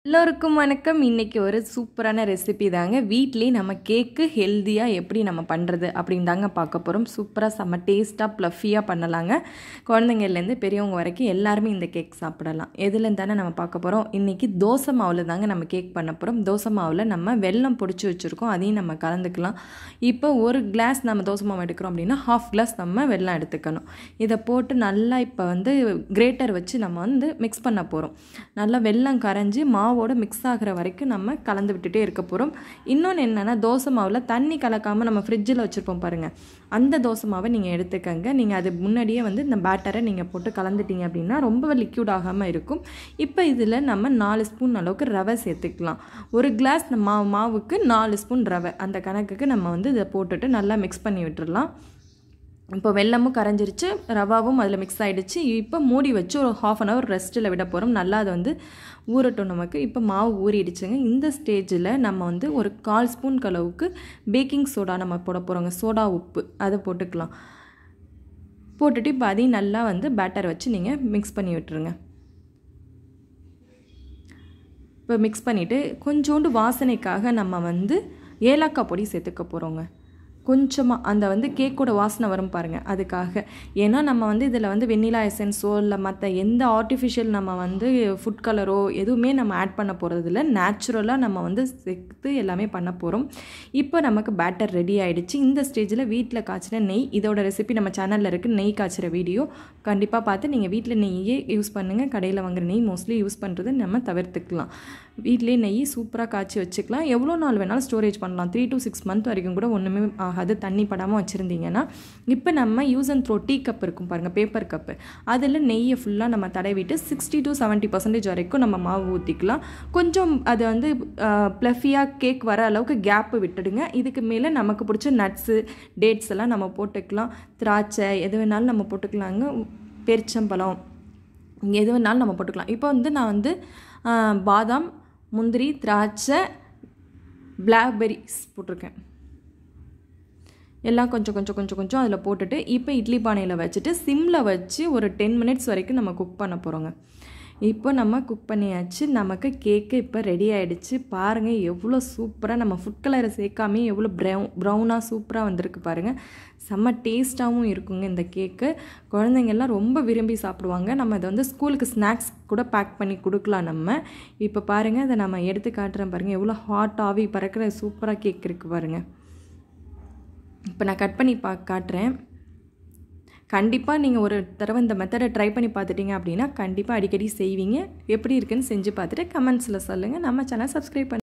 எல்லோருக்கும் வணக்கம் இன்றைக்கி ஒரு சூப்பரான ரெசிபி தாங்க வீட்லேயே நம்ம கேக்கு ஹெல்த்தியாக எப்படி நம்ம பண்ணுறது அப்படின்னு தாங்க பார்க்க போகிறோம் சூப்பராக செம்ம டேஸ்ட்டாக ப்ளஃபியாக பண்ணலாங்க குழந்தைங்கள்லேருந்து பெரியவங்க வரைக்கும் எல்லாருமே இந்த கேக் சாப்பிடலாம் எதுலேருந்து தானே நம்ம பார்க்க போகிறோம் இன்றைக்கி தோசை மாவில் தாங்க நம்ம கேக் பண்ண போகிறோம் தோசை மாவில் நம்ம வெல்லம் பிடிச்சி வச்சுருக்கோம் அதையும் நம்ம கலந்துக்கலாம் இப்போ ஒரு கிளாஸ் நம்ம தோசை மாவு எடுக்கிறோம் அப்படின்னா ஹாஃப் கிளாஸ் நம்ம வெல்லம் எடுத்துக்கணும் இதை போட்டு நல்லா இப்போ வந்து கிரேட்டர் வச்சு நம்ம வந்து மிக்ஸ் பண்ண போகிறோம் நல்லா வெல்லம் கரைஞ்சி மாவோட மிக்ஸ் ஆகிற வரைக்கும் நம்ம கலந்து விட்டுட்டே இருக்க போகிறோம் இன்னொன்று என்னென்னா தோசை மாவில் தண்ணி கலக்காமல் நம்ம ஃப்ரிட்ஜில் வச்சுருப்போம் பாருங்கள் அந்த தோசை மாவை நீங்கள் எடுத்துக்கங்க நீங்கள் அது முன்னாடியே வந்து இந்த பேட்டரை நீங்கள் போட்டு கலந்துட்டீங்க அப்படின்னா ரொம்ப லிக்யூட் ஆகாமல் இருக்கும் இப்போ இதில் நம்ம நாலு ஸ்பூன் அளவுக்கு ரவை சேர்த்துக்கலாம் ஒரு கிளாஸ் மாவு மாவுக்கு நாலு ஸ்பூன் ரவை அந்த கணக்குக்கு நம்ம வந்து இதை போட்டுட்டு நல்லா மிக்ஸ் பண்ணி விட்டுறலாம் இப்போ வெள்ளமும் கரைஞ்சிருச்சு ரவாவும் அதில் மிக்ஸ் ஆகிடுச்சு இப்போ மூடி வச்சு ஒரு ஹாஃப் அன் ஹவர் ரெஸ்ட்டில் விட போகிறோம் நல்லா அதை வந்து ஊறட்டும் நமக்கு இப்போ மாவு ஊறிடுச்சுங்க இந்த ஸ்டேஜில் நம்ம வந்து ஒரு கால் ஸ்பூன் அளவுக்கு பேக்கிங் சோடா நம்ம போட போகிறோங்க சோடா உப்பு அதை போட்டுக்கலாம் போட்டுட்டு இப்போ அதையும் நல்லா வந்து பேட்டர் வச்சு நீங்கள் மிக்ஸ் பண்ணி விட்டுருங்க இப்போ மிக்ஸ் பண்ணிவிட்டு கொஞ்சோண்டு வாசனைக்காக நம்ம வந்து ஏலக்காய் பொடி சேர்த்துக்க போகிறோங்க கொஞ்சமாக அந்த வந்து கேக்கோட வாசனை வரும் பாருங்கள் அதுக்காக ஏன்னா நம்ம வந்து இதில் வந்து வெண்ணிலா எசன்ஸோ இல்லை மற்ற எந்த ஆர்டிஃபிஷியல் நம்ம வந்து ஃபுட் கலரோ எதுவுமே நம்ம ஆட் பண்ண போகிறது இல்லை நேச்சுரலாக நம்ம வந்து சேர்த்து எல்லாமே பண்ண போகிறோம் இப்போ நமக்கு பேட்டர் ரெடி ஆகிடுச்சு இந்த ஸ்டேஜில் வீட்டில் காய்ச்சின நெய் இதோட ரெசிபி நம்ம சேனலில் இருக்குது நெய் காய்ச்சிற வீடியோ கண்டிப்பாக பார்த்து நீங்கள் வீட்டில் நெய்யே யூஸ் பண்ணுங்கள் கடையில் வாங்குற நெய் மோஸ்ட்லி யூஸ் பண்ணுறது நம்ம தவிர்த்துக்கலாம் வீட்டிலே நெய் சூப்பராக காய்ச்சி வச்சுக்கலாம் எவ்வளோ நாள் வேணாலும் ஸ்டோரேஜ் பண்ணலாம் த்ரீ டு சிக்ஸ் மந்த் வரைக்கும் கூட ஒன்றுமே ஆகாது தண்ணி படாமல் வச்சுருந்தீங்கன்னா இப்போ நம்ம use and throw tea cup இருக்கும் பாருங்கள் பேப்பர் கப்பு அதில் நெய்யை ஃபுல்லாக நம்ம தடவிட்டு சிக்ஸ்டி டு செவன்ட்டி பர்சன்டேஜ் வரைக்கும் நம்ம மாவு ஊற்றிக்கலாம் கொஞ்சம் அது வந்து ப்ளஃபியாக கேக் வர அளவுக்கு கேப்பு விட்டுடுங்க இதுக்கு மேலே நமக்கு பிடிச்ச நட்ஸு டேட்ஸ் எல்லாம் நம்ம போட்டுக்கலாம் திராட்சை எது வேணாலும் நம்ம போட்டுக்கலாங்க பெரிச்சம்பழம் எது வேணாலும் நம்ம போட்டுக்கலாம் இப்போ வந்து நான் வந்து பாதாம் முந்திரி திராட்சை பிளாக்பெரிஸ் போட்டிருக்கேன் எல்லாம் கொஞ்சம் கொஞ்சம் கொஞ்சம் கொஞ்சம் அதில் போட்டுட்டு இப்போ இட்லி பானையில் வச்சுட்டு சிம்மில் வச்சு ஒரு டென் மினிட்ஸ் வரைக்கும் நம்ம குக் பண்ண போகிறோங்க இப்போ நம்ம குக் பண்ணியாச்சு நமக்கு கேக்கு இப்போ ரெடி ஆகிடுச்சு பாருங்கள் எவ்வளோ சூப்பராக நம்ம ஃபுட் கலரை சேர்க்காமே எவ்வளோ ப்ரௌன் ப்ரௌனாக சூப்பராக வந்திருக்கு பாருங்கள் செம்ம டேஸ்ட்டாகவும் இருக்குங்க இந்த கேக்கு குழந்தைங்கள்லாம் ரொம்ப விரும்பி சாப்பிடுவாங்க நம்ம இதை வந்து ஸ்கூலுக்கு ஸ்நாக்ஸ் கூட பேக் பண்ணி கொடுக்கலாம் நம்ம இப்போ பாருங்கள் இதை நம்ம எடுத்து காட்டுறேன் பாருங்கள் எவ்வளோ ஹாட் ஆவி பறக்கிற சூப்பராக கேக் இருக்குது பாருங்கள் இப்போ நான் கட் பண்ணி பா காட்டுறேன் கண்டிப்பாக நீங்கள் ஒரு தடவை இந்த மெத்தடை ட்ரை பண்ணி பார்த்துட்டிங்க அப்படின்னா கண்டிப்பாக அடிக்கடி செய்வீங்க எப்படி இருக்குன்னு செஞ்சு பார்த்துட்டு கமெண்ட்ஸில் சொல்லுங்கள் நம்ம சேனல் சப்ஸ்கிரைப் பண்ணி